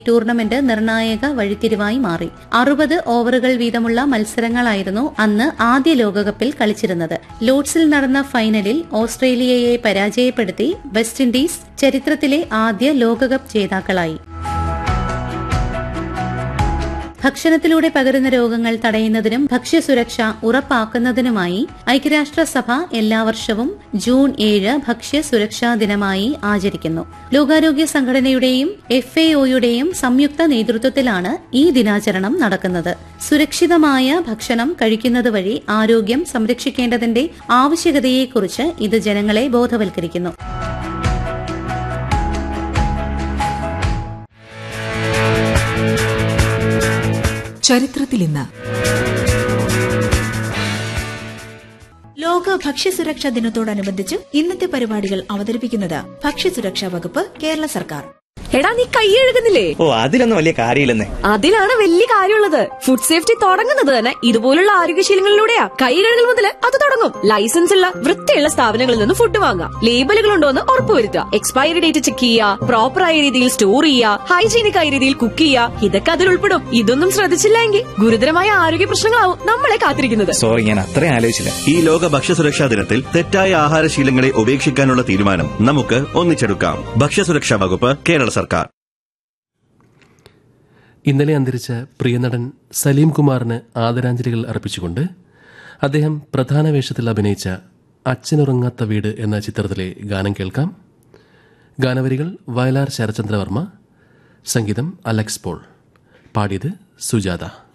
tournament നിർണായക വഴിത്തിരിവായി മാറി അറുപത് ഓവറുകൾ വീതമുള്ള മത്സരങ്ങളായിരുന്നു അന്ന് ആദ്യ ലോകകപ്പിൽ കളിച്ചിരുന്നത് ലോഡ്സിൽ നടന്ന ഫൈനലിൽ ഓസ്ട്രേലിയയെ പരാജയപ്പെടുത്തി വെസ്റ്റ് ഇൻഡീസ് ചരിത്രത്തിലെ ആദ്യ ലോകകപ്പ് ജേതാക്കളായി ഭക്ഷണത്തിലൂടെ പകരുന്ന രോഗങ്ങൾ തടയുന്നതിനും ഭക്ഷ്യസുരക്ഷ ഉറപ്പാക്കുന്നതിനുമായി ഐക്യരാഷ്ട്രസഭ എല്ലാ വർഷവും ജൂൺ ഏഴ് ഭക്ഷ്യ സുരക്ഷാ ദിനമായി ആചരിക്കുന്നു ലോകാരോഗ്യ സംഘടനയുടെയും എഫ് എഒയുടെയും സംയുക്ത നേതൃത്വത്തിലാണ് ഈ ദിനാചരണം നടക്കുന്നത് സുരക്ഷിതമായ ഭക്ഷണം കഴിക്കുന്നത് വഴി ആരോഗ്യം സംരക്ഷിക്കേണ്ടതിന്റെ ആവശ്യകതയെക്കുറിച്ച് ഇത് ജനങ്ങളെ ബോധവൽക്കരിക്കുന്നു ചരിത്രത്തിൽ ഇന്ന് ലോക ഭക്ഷ്യസുരക്ഷാ ദിനത്തോടനുബന്ധിച്ച് ഇന്നത്തെ പരിപാടികൾ അവതരിപ്പിക്കുന്നത് ഭക്ഷ്യസുരക്ഷാ വകുപ്പ് കേരള സർക്കാർ എടാ നീ കൈ എഴുകുന്നില്ലേ ഓ അതിലൊന്നും വലിയ കാര്യമില്ലെന്നേ അതിലാണ് വലിയ കാര്യമുള്ളത് ഫുഡ് സേഫ്റ്റി തുടങ്ങുന്നത് തന്നെ ഇതുപോലുള്ള ആരോഗ്യശീലങ്ങളിലൂടെയാ കൈ കഴുകൽ മുതൽ അത് തുടങ്ങും ലൈസൻസ് ഉള്ള വൃത്തിയുള്ള സ്ഥാപനങ്ങളിൽ നിന്ന് ഫുഡ് വാങ്ങാം ലേബലുകൾ ഉണ്ടോ എന്ന് ഉറപ്പുവരുത്തുക എക്സ്പയറി ഡേറ്റ് ചെക്ക് ചെയ്യുക പ്രോപ്പർ ആയ രീതിയിൽ സ്റ്റോർ ചെയ്യുക ഹൈജീനിക് ആയ രീതിയിൽ കുക്ക് ചെയ്യുക ഇതൊക്കെ അതിൽ ഉൾപ്പെടും ഇതൊന്നും ശ്രദ്ധിച്ചില്ല എങ്കിൽ ഗുരുതരമായ ആരോഗ്യ പ്രശ്നങ്ങളാവും നമ്മളെ കാത്തിരിക്കുന്നത് സോറി ഞാൻ അത്രയും ആലോചിച്ചില്ല ഈ ലോക ഭക്ഷ്യസുരക്ഷാ ദിനത്തിൽ തെറ്റായ ആഹാരശീലങ്ങളെ ഉപേക്ഷിക്കാനുള്ള തീരുമാനം നമുക്ക് ഒന്നിച്ചെടുക്കാം ഭക്ഷ്യസുരക്ഷാ വകുപ്പ് കേരള സർക്കാർ ഇന്നലെ അന്തരിച്ച പ്രിയനടൻ സലീം കുമാറിന് ആദരാഞ്ജലികൾ അർപ്പിച്ചുകൊണ്ട് അദ്ദേഹം പ്രധാന വേഷത്തിൽ അഭിനയിച്ച അച്ഛനുറങ്ങാത്ത വീട് എന്ന ചിത്രത്തിലെ ഗാനം കേൾക്കാം ഗാനവരികൾ വയലാർ ശരചന്ദ്രവർമ്മ സംഗീതം അലക്സ് പോൾ പാടിയത് സുജാത